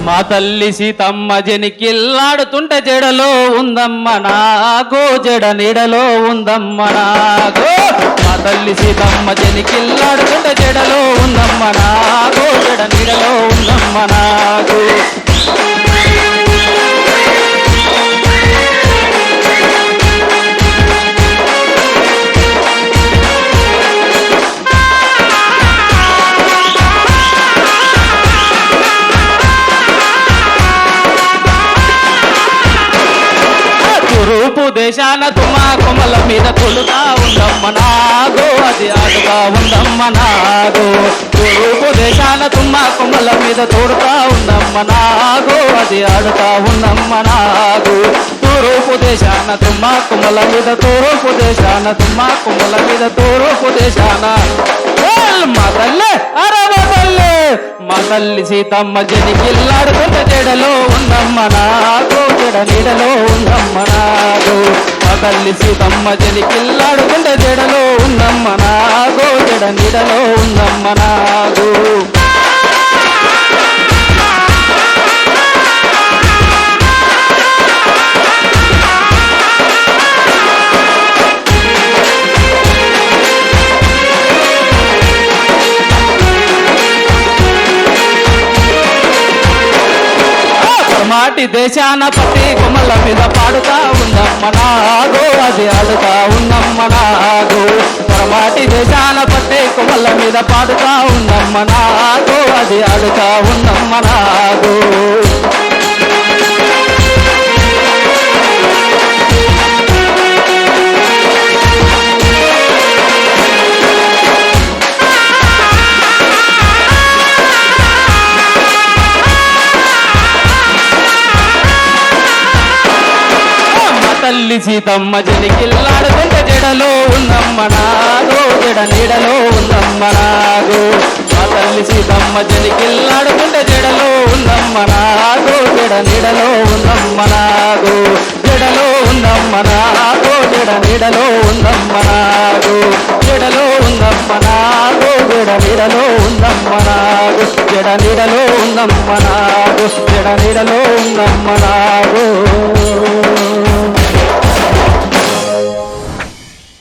మా తల్లి సీతమ్మ జనికిల్లాడుతుంట జడలో ఉందమ్మ నాగో జడ నీడలో ఉందమ్మ నాగో మా తల్లి సీతమ్మ జనికిల్లాడుతుంట జడలో ఉందమ్మ నాగో జడ నీడలో ఉందమ్మ నాగో తూర్పు దేశాన తుమా కొమల మీద తొలుతా ఉందమ్మ నాగో అది ఆడుతా ఉందమ్మ నాగో తూర్పు దేశాన తుమ్మా కొమల మీద తోడుతా ఉందమ్మ నాగో అది ఆడుతా ఉందమ్మ నాగో తూర్పు దేశాన తుమ్మా కొమల మీద తూర్పు దేశాన తుమ్మా కొమల మీద తూర్పు దేశాన ఏల్ మా తల్లే అరే మా తల్లే మా తల్లి సీతమ్మ జనికిల్లాడుతున్న జడలో ఉందమ్మ నాగో జడ నీడలో ఉందమ్మ నాగో మా తల్లి సీతమ్మ జనికిల్లాడుతున్న జడలో ఉందమ్మ నాగో జడ నీడలో ఉందమ్మ నాగో మాటి దేశాన పతి కొమ్మల మీద పాడుతా ఉందమ్మ నాగో అది ఆడుతా ఉందమ్మ నాగో పరమాటి దేశాన పట్టి కొమ్మల మీద పాడుతా ఉందమ్మ నాగో అది ఆడుతా ఉందమ్మ నాగో మా తల్లి సీతమ్మ జనికిల్లాడుతుంటే జడలో ఉందమ్మ నాగో జడ నీడలో ఉందమ్మ నాగో మా తల్లి సీతమ్మ జనికిల్లాడుతుంటే జడలో ఉందమ్మ నాగో జడ నీడలో ఉందమ్మ నాగో జడలో ఉందమ్మ నాగో జడ నీడలో ఉందమ్మ నాగో జడలో ఉందమ్మ నాగో జడ నీడలో ఉందమ్మ నాగో జడ నీడలో ఉందమ్మ నాగో జడ నీడలో ఉందమ్మ నాగో